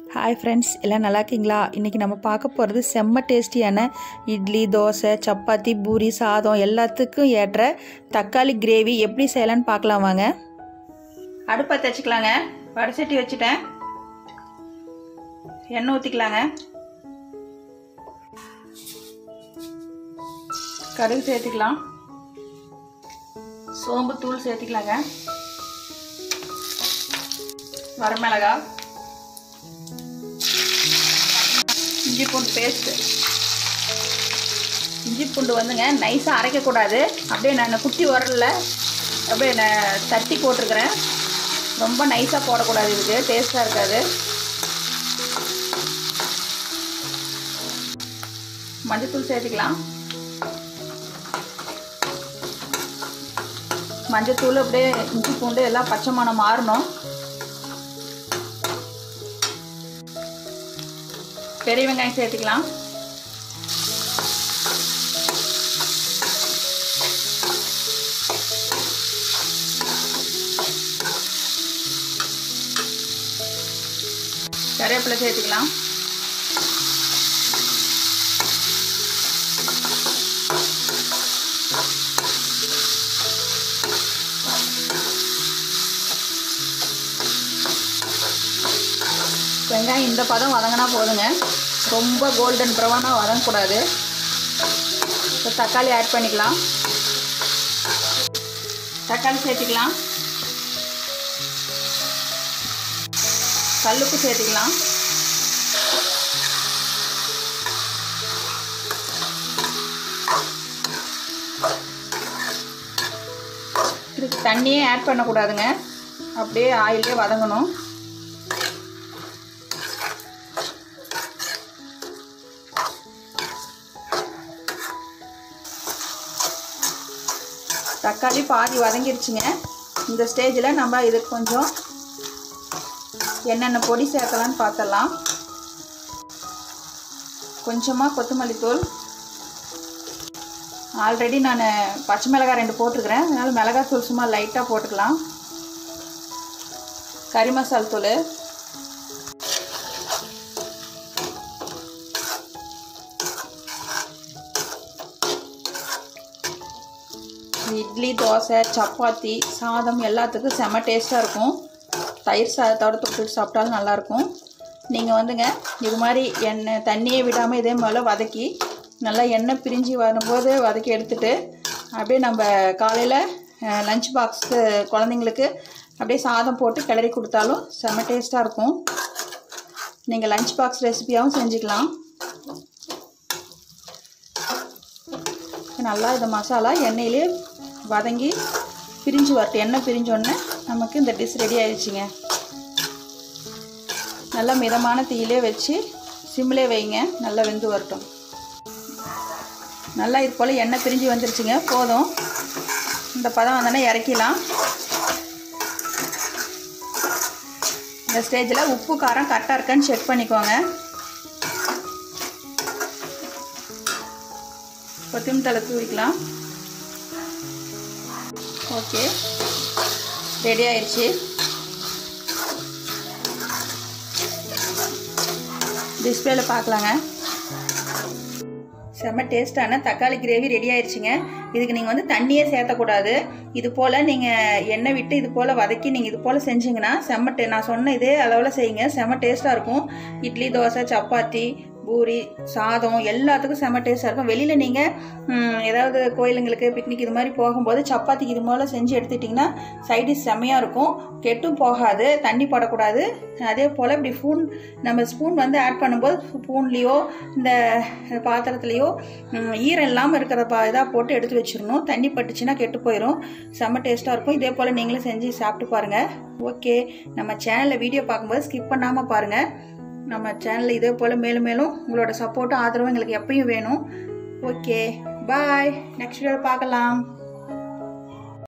hi friends எல்லாம் நல்லா இருக்கீங்களா இன்றைக்கி நம்ம பார்க்க போகிறது செம்ம டேஸ்டியான இட்லி தோசை சப்பாத்தி பூரி சாதம் எல்லாத்துக்கும் ஏற்ற தக்காளி கிரேவி எப்படி செய்யலான்னு பார்க்கலாம் வாங்க அடுப்பை தச்சுக்கலாங்க வடசட்டி வச்சுட்டேன் எண்ணெய் ஊற்றிக்கலாங்க கடுகு சேர்த்துக்கலாம் சோம்பு தூள் சேர்த்துக்கலாங்க வரமிளகா இஞ்சி பூண்டு பேஸ்ட்டு இஞ்சி பூண்டு வந்துங்க நைஸாக அரைக்கக்கூடாது அப்படியே நான் குட்டி உரல்ல அப்படியே நான் தட்டி போட்டிருக்கிறேன் ரொம்ப நைஸாக போடக்கூடாது இதுக்கு டேஸ்ட்டாக இருக்காது மஞ்சத்தூள் சேர்த்துக்கலாம் மஞ்சத்தூள் அப்படியே இஞ்சி பூண்டு எல்லாம் பச்சை மணம் மாறணும் பெரிய வெங்காயம் சேர்த்துக்கலாம் கருவேப்பிலை சேர்த்துக்கலாம் வெங்காயம் இந்த பதம் வதங்கினா போதுங்க ரொம்ப கோல்டன் ப்ரௌனாக வதங்கக்கூடாது இப்போ தக்காளி ஆட் பண்ணிக்கலாம் தக்காளி சேர்த்துக்கலாம் கல்லுப்பு சேர்த்துக்கலாம் இதுக்கு தண்ணியே ஆட் பண்ணக்கூடாதுங்க அப்படியே ஆயிலே வதங்கணும் தக்காளி பாதி வதங்கிருச்சுங்க இந்த ஸ்டேஜில் நம்ம இதுக்கு கொஞ்சம் என்னென்ன பொடி சேர்க்கலான்னு பார்த்தலாம் கொஞ்சமாக கொத்தமல்லி தூள் ஆல்ரெடி நான் பச்சை மிளகாய் ரெண்டு போட்டிருக்கிறேன் அதனால் மிளகாய் தூள் சும்மா லைட்டாக போட்டுக்கலாம் கறி மசால் தூள் இட்லி தோசை சப்பாத்தி சாதம் எல்லாத்துக்கும் செம்ம டேஸ்ட்டாக இருக்கும் தயிர் சாதத்தோட தொட்டுட்டு சாப்பிட்டாலும் நல்லாயிருக்கும் நீங்கள் வந்துங்க இது மாதிரி எண்ணெய் தண்ணியே விடாமல் இதே போல் வதக்கி நல்லா எண்ணெய் பிரிஞ்சு வரும்போது வதக்கி எடுத்துட்டு அப்படியே நம்ம காலையில் லஞ்ச் பாக்ஸு குழந்தைங்களுக்கு அப்படியே சாதம் போட்டு கிளறி கொடுத்தாலும் செம்ம டேஸ்ட்டாக இருக்கும் நீங்கள் லஞ்ச் பாக்ஸ் ரெசிபியாகவும் செஞ்சுக்கலாம் நல்லா இந்த மசாலா எண்ணெயிலே வதங்கி பிரிஞ்சு வரட்டும் எண்ணெய் பிரிஞ்சோடனே நமக்கு இந்த டிஷ் ரெடி ஆயிடுச்சுங்க நல்லா மிதமான தீயிலே வச்சு சிம்லே வைங்க நல்லா வெந்து வரட்டும் நல்லா இது போல் எண்ணெய் பிரிஞ்சு வந்துருச்சுங்க போதும் இந்த பதம் வந்தோடனே இறக்கிலாம் இந்த ஸ்டேஜில் உப்பு காரம் கரெக்டாக இருக்கான்னு செக் பண்ணிக்கோங்க கொத்தமல்லி தலை தூவிக்கலாம் ஓகே ரெடி ஆயிடுச்சு டிஸ்பிளேல பார்க்கலாங்க செம்ம டேஸ்ட்டான தக்காளி கிரேவி ரெடி ஆயிடுச்சுங்க இதுக்கு நீங்கள் வந்து தண்ணியே சேர்த்தக்கூடாது இது போல் நீங்கள் எண்ணெய் விட்டு இது போல் வதக்கி நீங்கள் இது போல் செஞ்சிங்கன்னா செம்ம டே நான் சொன்ன இதே அளவில் செய்யுங்க செம்ம டேஸ்ட்டாக இருக்கும் இட்லி தோசை சப்பாத்தி பூரி சாதம் எல்லாத்துக்கும் செம்ம டேஸ்ட்டாக இருக்கும் வெளியில் நீங்கள் ஏதாவது கோயிலுங்களுக்கு பிக்னிக் இது மாதிரி போகும்போது சப்பாத்திக்கு இது போல் செஞ்சு எடுத்துட்டிங்கன்னா சைடிஷ் செம்மையாக இருக்கும் கெட்டும் போகாது தண்ணி படக்கூடாது அதே போல் இப்படி ஸ்பூன் நம்ம ஸ்பூன் வந்து ஆட் பண்ணும்போது ஸ்பூன்லேயோ இந்த பாத்திரத்துலேயோ ஈரம் இல்லாமல் இருக்கிற பா இதாக போட்டு எடுத்து வச்சிடணும் தண்ணி பட்டுச்சுன்னா கெட்டு போயிடும் செம்ம டேஸ்ட்டாக இருக்கும் இதே போல் நீங்களும் செஞ்சு சாப்பிட்டு பாருங்கள் ஓகே நம்ம சேனலில் வீடியோ பார்க்கும்போது ஸ்கிப் பண்ணாமல் பாருங்கள் நம்ம சேனலில் இதே போல் மேலும் மேலும் உங்களோட சப்போர்ட்டும் ஆதரவும் எங்களுக்கு எப்பயும் வேணும் ஓகே பாய் நெக்ஸ்ட் வீடியோவில் பார்க்கலாம்